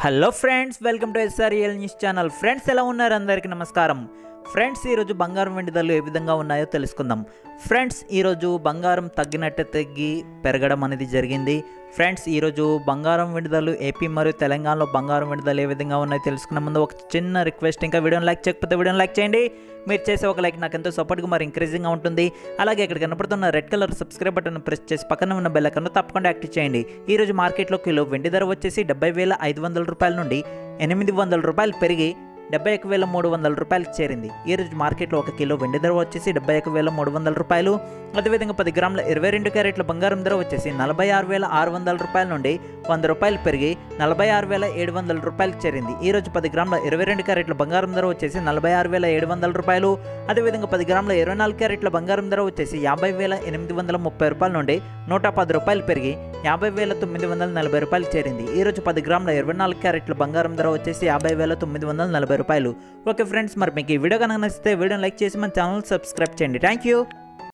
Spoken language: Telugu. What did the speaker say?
hello friends welcome to SRL news channel friends ఎలా ఉన్నారు అందరికీ నమస్కారం ఫ్రెండ్స్ ఈరోజు బంగారం వెండి ధరలు ఏ విధంగా ఉన్నాయో తెలుసుకుందాం ఫ్రెండ్స్ ఈరోజు బంగారం తగ్గినట్టు తగ్గి పెరగడం అనేది జరిగింది ఫ్రెండ్స్ ఈరోజు బంగారం వెండి ధరలు ఏపీ మరియు తెలంగాణలో బంగారం వెండి ధరలు ఏ విధంగా ఉన్నాయో తెలుసుకునే ముందు ఒక చిన్న రిక్వెస్ట్ ఇంకా వీడియోని లైక్ చేయకపోతే వీడియోని లైక్ చేయండి మీరు చేసే ఒక లైక్ నాకు ఎంతో సపోర్ట్గా మరి ఇంక్రీజింగ్గా ఉంటుంది అలాగే ఇక్కడ కనపడుతున్న red colour subscribe button press చేసి పక్కన ఉన్న బెల్ ఐకాన్ తప్పకుండా యాక్టివ్ చేయండి ఈ రోజు మార్కెట్లో కిలో వెండి ధర వచ్చేసి డెబ్బై వేల ఐదు వందల రూపాయల నుండి ఎనిమిది వందల రూపాయలు పెరిగి డెబ్బై ఒక వేల మూడు వందల రూపాయలకు చేరింది ఈ రోజు మార్కెట్లో ఒక కిలో వెండి ధర వచ్చేసి డెబ్బై ఒక వేల మూడు వందల రూపాయలు అదేవిధంగా పది గ్రాముల ఇరవై రెండు క్యారెట్ల బంగారం ధర వచ్చేసి నలభై ఆరు వేల ఆరు వందల రూపాయల నుండి వంద రూపాయలు పెరిగి నలభై ఆరు వేల ఏడు వందల రూపాయలకు చేరింది ఈ రోజు పది గ్రాముల ఇరవై రెండు క్యారెట్ల బంగారం ధర వచ్చేసి నలభై ఆరు వేల ఏడు వందల రూపాయలు అదేవిధంగా పది గ్రాముల ఇరవై నాలుగు క్యారెట్ల బంగారం ధర వచ్చేసి యాభై వేల ఎనిమిది వందల ముప్పై రూపాయల నుండి నూట పది రూపాయలు పెరిగి యాభై వేల తొమ్మిది వందల నలభై రూపాయలు చేరింది ఈ రోజు పది గ్రాముల ఇరవై నాలుగు క్యారెట్ల బంగారం ధర వచ్చేసి యాభై వేల తొమ్మిది వందల నలభై రూపాయలు ఓకే ఫ్రెండ్స్ మరి మీకు ఈ వీడియో కనుక నచ్చితే వీడియోని లైక్ చేసి మన ఛానల్ సబ్స్క్రైబ్ చేయండి థ్యాంక్ యూ